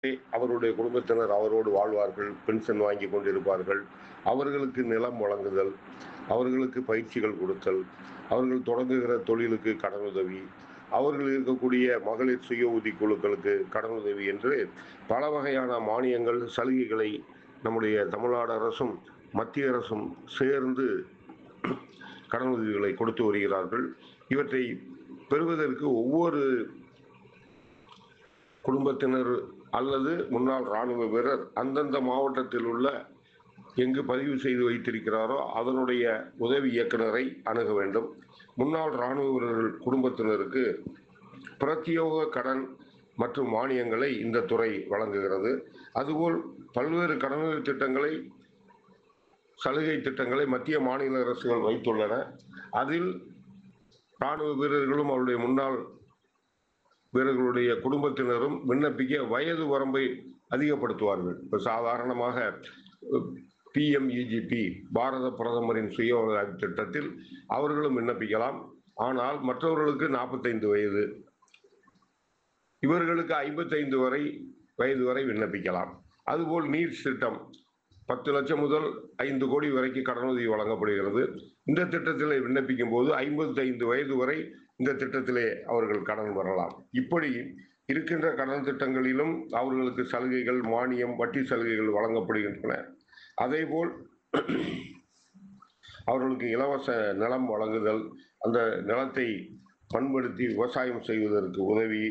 அவருடைய குடும்பத்தினர் அவரோடு வாழ்வார்கள் பென்ஷன் வாங்கி கொண்டிருப்பார்கள் அவர்களுக்கு நிலம் வழங்குதல் அவர்களுக்கு பயிற்சிகள் கொடுத்தல் அவர்கள் தொடங்குகிற தொழிலுக்கு கடனுதவி அவர்கள் இருக்கக்கூடிய மகளிர் சுய உதவி குழுக்களுக்கு கடனுதவி என்று பல வகையான மானியங்கள் சலுகைகளை நம்முடைய தமிழ்நாடு அரசும் மத்திய அரசும் சேர்ந்து கடனுதவிகளை கொடுத்து வருகிறார்கள் இவற்றை பெறுவதற்கு ஒவ்வொரு குடும்பத்தினர் அல்லது முன்னாள் இராணுவ வீரர் அந்தந்த மாவட்டத்தில் உள்ள எங்கு பதிவு செய்து வைத்திருக்கிறாரோ அதனுடைய உதவி இயக்குனரை அணுக வேண்டும் முன்னாள் இராணுவ வீரர்கள் குடும்பத்தினருக்கு பிரத்யோக கடன் மற்றும் மானியங்களை இந்த துறை வழங்குகிறது அதுபோல் பல்வேறு கடனுதவி திட்டங்களை சலுகை திட்டங்களை மத்திய மாநில அரசுகள் வைத்துள்ளன அதில் இராணுவ வீரர்களும் அவருடைய முன்னாள் வீரர்களுடைய குடும்பத்தினரும் விண்ணப்பிக்க வயது வரம்பை அதிகப்படுத்துவார்கள் இப்போ சாதாரணமாக பிஎம்இஜிபி பாரத பிரதமரின் சுய உதவி திட்டத்தில் அவர்களும் விண்ணப்பிக்கலாம் ஆனால் மற்றவர்களுக்கு நாற்பத்தைந்து வயது இவர்களுக்கு ஐம்பத்தைந்து வரை வயது வரை விண்ணப்பிக்கலாம் அதுபோல் நீட்ஸ் திட்டம் பத்து லட்சம் முதல் ஐந்து கோடி வரைக்கும் கடனுதவி வழங்கப்படுகிறது இந்த திட்டத்தில் விண்ணப்பிக்கும் போது ஐம்பத்தைந்து வயது வரை இந்த திட்டத்திலே அவர்கள் கடன் வரலாம் இப்படி இருக்கின்ற கடன் திட்டங்களிலும் அவர்களுக்கு சலுகைகள் மானியம் வட்டி சலுகைகள் வழங்கப்படுகின்றன அதேபோல் அவர்களுக்கு இலவச நிலம் வழங்குதல் அந்த நிலத்தை பண்படுத்தி விவசாயம் செய்வதற்கு உதவி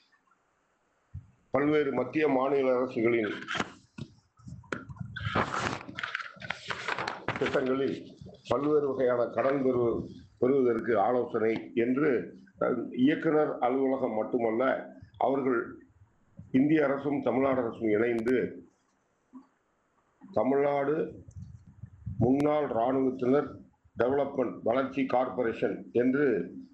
பல்வேறு மத்திய மாநில அரசுகளின் திட்டங்களில் பல்வேறு வகையான கடன் பெறு பெறுவதற்கு ஆலோசனை என்று அஹ், இயக்குனர் அலுவலகம் மட்டுமல்ல அவர்கள் இந்திய அரசும் தமிழ்நாடு அரசும் இணைந்து தமிழ்நாடு முன்னாள் இராணுவத்தினர் டெவலப்மெண்ட் வளர்ச்சி கார்ப்பரேஷன் என்று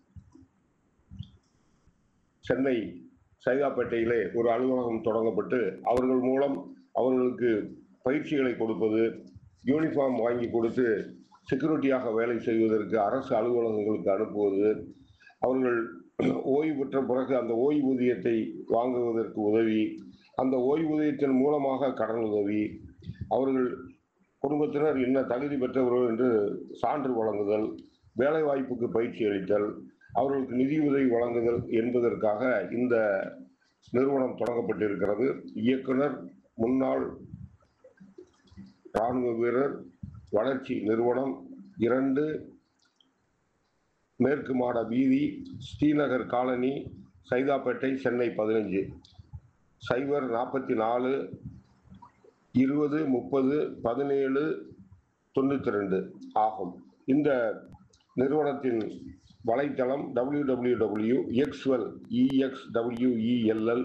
சென்னை சைதாப்பேட்டையிலே ஒரு அலுவலகம் தொடங்கப்பட்டு அவர்கள் மூலம் அவர்களுக்கு பயிற்சிகளை கொடுப்பது யூனிஃபார்ம் வாங்கி கொடுத்து செக்யூரிட்டியாக வேலை செய்வதற்கு அரசு அலுவலகங்களுக்கு அனுப்புவது அவர்கள் ஓய்வு பெற்ற பிறகு அந்த ஓய்வூதியத்தை வாங்குவதற்கு உதவி அந்த ஓய்வூதியத்தின் மூலமாக கடன் உதவி அவர்கள் குடும்பத்தினர் என்ன தகுதி பெற்றவர்கள் என்று சான்று வழங்குதல் வேலைவாய்ப்புக்கு பயிற்சி அளித்தல் அவர்களுக்கு நிதி உதவி வழங்குதல் என்பதற்காக இந்த நிறுவனம் தொடங்கப்பட்டிருக்கிறது இயக்குனர் முன்னாள் இராணுவ வீரர் வளர்ச்சி நிறுவனம் இரண்டு மேற்கு மாட வீதி ஸ்ரீநகர் காலனி சைதாப்பேட்டை சென்னை பதினஞ்சு சைபர் நாற்பத்தி நாலு இருபது முப்பது பதினேழு தொண்ணூற்றி ரெண்டு ஆகும் இந்த நிறுவனத்தின் வலைத்தளம் W W W Exwell E X W E L L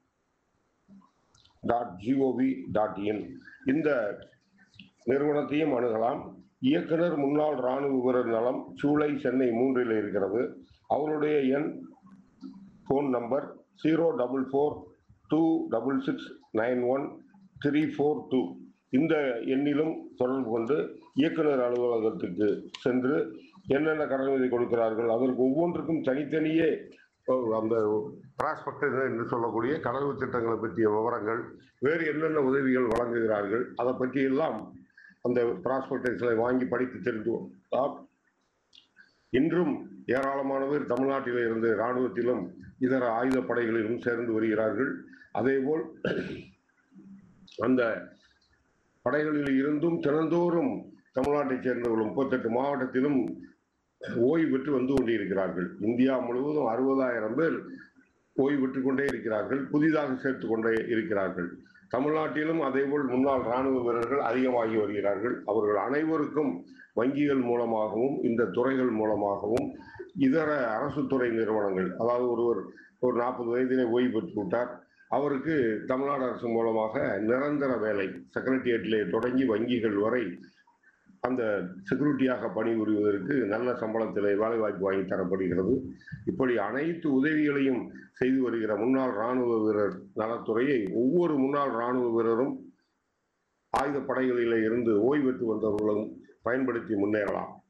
dot G O V dot in இந்த நிறுவனத்தையும் அணுகலாம் இயக்குனர் முன்னாள் இராணுவ வீரர் நலம் சூளை சென்னை மூன்றில் இருக்கிறது அவருடைய எண் phone number zero double four two double six nine one three four two இந்த எண்ணிலும் தொடர்பு கொண்டு இயக்குனர் அலுவலகத்துக்கு சென்று என்னென்ன கடனுதவி கொடுக்கிறார்கள் அதற்கு ஒவ்வொன்றுக்கும் தனித்தனியே அஹ், அந்த பிராஸ்பெக்டர் என்று சொல்லக்கூடிய கடவு திட்டங்களை பற்றிய விவரங்கள் வேறு என்னென்ன உதவிகள் வழங்குகிறார்கள் அதை பற்றியெல்லாம் அந்த பிராஸ்பெக்டர்ஸ்களை வாங்கி படித்து தெரிந்து கொள்ளலாம். இன்றும் ஏராளமானவர் தமிழ்நாட்டில் இருந்து இராணுவத்திலும் இதர ஆயுத படைகளிலும் சேர்ந்து வருகிறார்கள் அதேபோல் அந்த படைகளில் இருந்தும் தினந்தோறும் தமிழ்நாட்டைச் சேர்ந்தவர்கள் முப்பத்தெட்டு மாவட்டத்திலும் ஓய்வு பெற்று வந்து கொண்டிருக்கிறார்கள் இந்தியா முழுவதும் அறுபதாயிரம் பேர் ஓய்வு பெற்றுக் கொண்டே இருக்கிறார்கள் புதிதாக சேர்த்து கொண்டே இருக்கிறார்கள் தமிழ்நாட்டிலும் அதேபோல் முன்னாள் இராணுவ வீரர்கள் அதிகமாகி வருகிறார்கள் அவர்கள் அனைவருக்கும் வங்கிகள் மூலமாகவும் இந்த துறைகள் மூலமாகவும் இதர அரசு துறை நிறுவனங்கள் அதாவது ஒருவர் ஒரு நாற்பது வயதிலே ஓய்வு பெற்று விட்டார் அவருக்கு தமிழ்நாடு அரசு மூலமாக நிரந்தர வேலை செக்ரட்டேரியட்டிலே தொடங்கி வங்கிகள் வரை அந்த செக்யூரிட்டியாக பணிபுரிவதற்கு நல்ல சம்பளத்தில் வேலைவாய்ப்பு வாங்கி தரப்படுகிறது இப்படி அனைத்து உதவிகளையும் செய்து வருகிற முன்னாள் இராணுவ வீரர் நலத்துறையை ஒவ்வொரு முன்னாள் இராணுவ வீரரும் ஆயுத படைகளிலே இருந்து ஓய்வு பெற்று வந்தவர்களும் பயன்படுத்தி முன்னேறலாம்